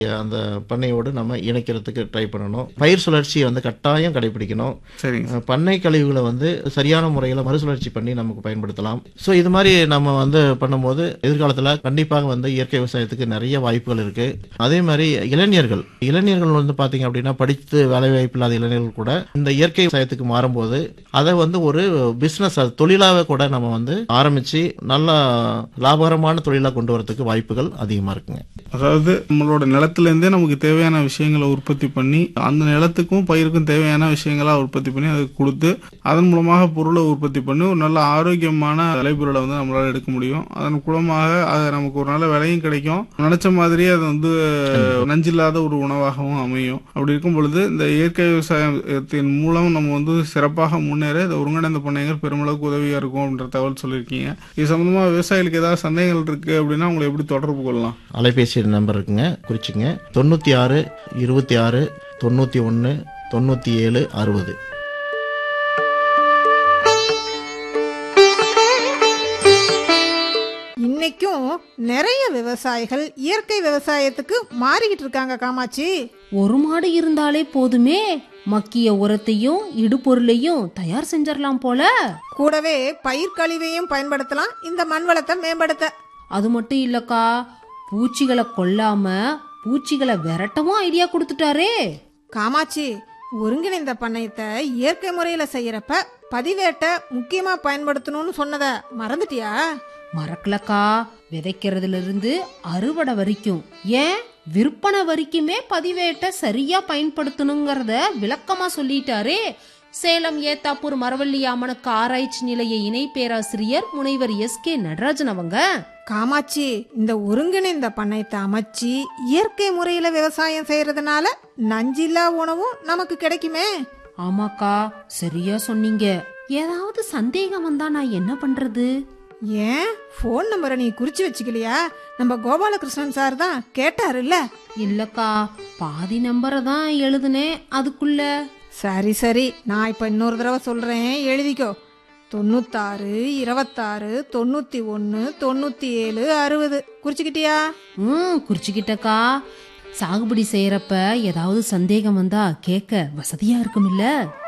அந்த பண்ணையோடு நம்ம இணைக்கிறதுக்கு ட்ரை பண்ணணும் பயிர் சுழற்சியை வந்து கட்டாயம் கடைபிடிக்கணும் சரிங்க அஹ் பண்ணை கழிவுகளை வந்து சரியான முறையில் மறுசுழற்சி பண்ணி நமக்கு பயன்படுத்தலாம் ஸோ இது மாதிரி நம்ம வந்து பண்ணும்போது எதிர்காலத்தில் கண்டிப்பாக வந்து இயற்கை விவசாயத்துக்கு நிறைய வாய்ப்புகள் இருக்கு அதே மாதிரி இளைஞர்கள் இளைஞர்கள் வந்து பார்த்தீங்க அப்படின்னா படித்து வேலைவாய்ப்பு இல்லாத இளைஞர்கள் கூட இந்த இயற்கை விவசாயத்துக்கு மாறும்போது அதை வந்து ஒரு பிஸ்னஸ் தொழிலாக கூட நம்ம வந்து ஆரம்பிச்சு நல்லா லாபகரமான தொழிலாக கொண்டு வரதுக்கு வாய்ப்புகள் அதிகமாக இருக்குங்க அதாவது நம்மளோட நிலத்திலேருந்தே நமக்கு தேவையான விஷயங்களை உற்பத்தி பண்ணி அந்த நிலத்துக்கும் பயிருக்கும் தேவையான விஷயங்களா உற்பத்தி பண்ணி அதுக்கு கொடுத்து அதன் மூலமாக பொருளை உற்பத்தி பண்ணி ஒரு நல்ல ஆரோக்கியமான விளைபொருளை வந்து நம்மளால எடுக்க முடியும் அதன் மூலமாக அது நமக்கு ஒரு நல்ல விலையும் கிடைக்கும் நினைச்ச மாதிரியே அது வந்து நஞ்சில்லாத ஒரு உணவாகவும் அமையும் அப்படி இருக்கும் பொழுது இந்த இயற்கை விவசாயத்தின் மூலம் நம்ம வந்து சிறப்பாக முன்னேற இந்த ஒருங்கிணைந்த பண்ணைகள் பெருமளவுக்கு உதவியா இருக்கும் அப்படின்ற தகவல் சொல்லியிருக்கீங்க இது சம்பந்தமா விவசாயிகளுக்கு ஏதாவது சந்தேகங்கள் இருக்கு அப்படின்னா உங்களை எப்படி தொடர்பு கொள்ளலாம் அலைபேசி நம்பர் இருக்குங்க குறிச்சிங்க தொண்ணூற்றி ஆறு இருபத்தி ஆறு தொண்ணூற்றி ஒன்று தொண்ணூற்றி ஏழு அறுபது இன்னைக்கும் நிறைய விவசாயிகள் இயற்கை விவசாயத்துக்கு மாறிக்கிட்டு இருக்காங்க காமாட்சி ஒரு மாடு இருந்தாலே போதுமே மக்கிய உரத்தையும் இடுபொருளையும் தயார் செஞ்சிடலாம் போல கூடவே பயிர் கழிவையும் பயன்படுத்தலாம் இந்த மண் வளத்தை மேம்படுத்த அது மட்டும் இல்லக்கா பூச்சிகளை கொல்லாம பூச்சிகளை விரட்டவும் ஐடியா கொடுத்துட்டாரே காமாட்சி ஒருங்கிணைந்த பண்ணையத்தை இயற்கை முறையில செய்யறப்ப பதிவேட்டை முக்கியமா பயன்படுத்தணும்னு சொன்னத மறந்துட்டியா மறக்கலக்கா விதைக்கிறதுல இருந்து அறுவடை வரைக்கும் ஏன் விற்பனை வரைக்குமே பதிவேட்டை சரியா பயன்படுத்தணுங்கிறத விளக்கமா சொல்லிட்டாரே சேலம் ஏத்தாப்பூர் மரவள்ளி அம்மனுக்கு ஆராய்ச்சி நிலைய இணை பேராசிரியர் முனைவர் எஸ் கே நடராஜன் அவங்க காமாட்சி இந்த ஒருங்கிணைந்த பண்ணையத்தை அமைச்சு இயற்கை முறையில விவசாயம் செய்யறதுனால நஞ்சில்லா உணவும் நமக்கு கிடைக்குமே ஆமாக்கா சரியா சொன்னீங்க ஏதாவது சந்தேகம் வந்தா நான் என்ன பண்றது ஏன் ஃபோன் நம்பரை நீ குறிச்சு வச்சுக்கலையா நம்ம கோபாலகிருஷ்ணன் சார் தான் கேட்டாருல்ல இல்லக்கா பாதி நம்பரை தான் எழுதுனேன் அதுக்குள்ள சரி சரி நான் இப்போ இன்னொரு தடவை சொல்கிறேன் எழுதிக்கோ தொண்ணூத்தாறு இருபத்தாறு தொண்ணூற்றி ஒன்று தொண்ணூற்றி ஏழு அறுபது குறிச்சிக்கிட்டியா ம் குறிச்சுக்கிட்டக்கா சாகுபடி செய்யறப்ப ஏதாவது சந்தேகம் வந்தா கேட்க வசதியா இருக்குமில்ல